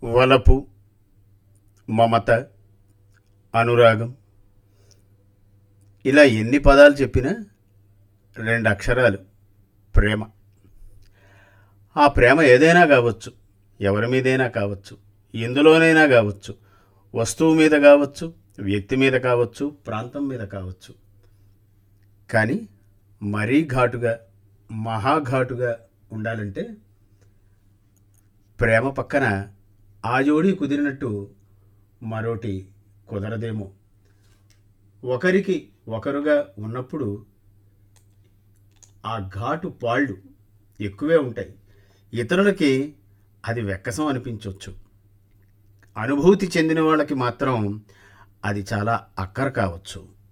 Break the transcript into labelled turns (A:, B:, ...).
A: వలపు మమత అనురాగం ఇలా ఎన్ని పదాలు చెప్పినా రెండు అక్షరాలు ప్రేమ ఆ ప్రేమ ఏదైనా కావచ్చు ఎవరి మీదైనా కావచ్చు ఎందులోనైనా కావచ్చు వస్తువు మీద కావచ్చు వ్యక్తి మీద కావచ్చు ప్రాంతం మీద కావచ్చు కానీ మరీ ఘాటుగా మహాఘాటుగా ఉండాలంటే ప్రేమ పక్కన ఆ జోడి కుదిరినట్టు మరోటి కుదరదేమో ఒకరికి ఒకరుగా ఉన్నప్పుడు ఆ ఘాటు పాళ్ళు ఎక్కువే ఉంటాయి ఇతరులకి అది వెక్కసం అనిపించవచ్చు అనుభూతి చెందిన వాళ్ళకి మాత్రం అది చాలా అక్కర కావచ్చు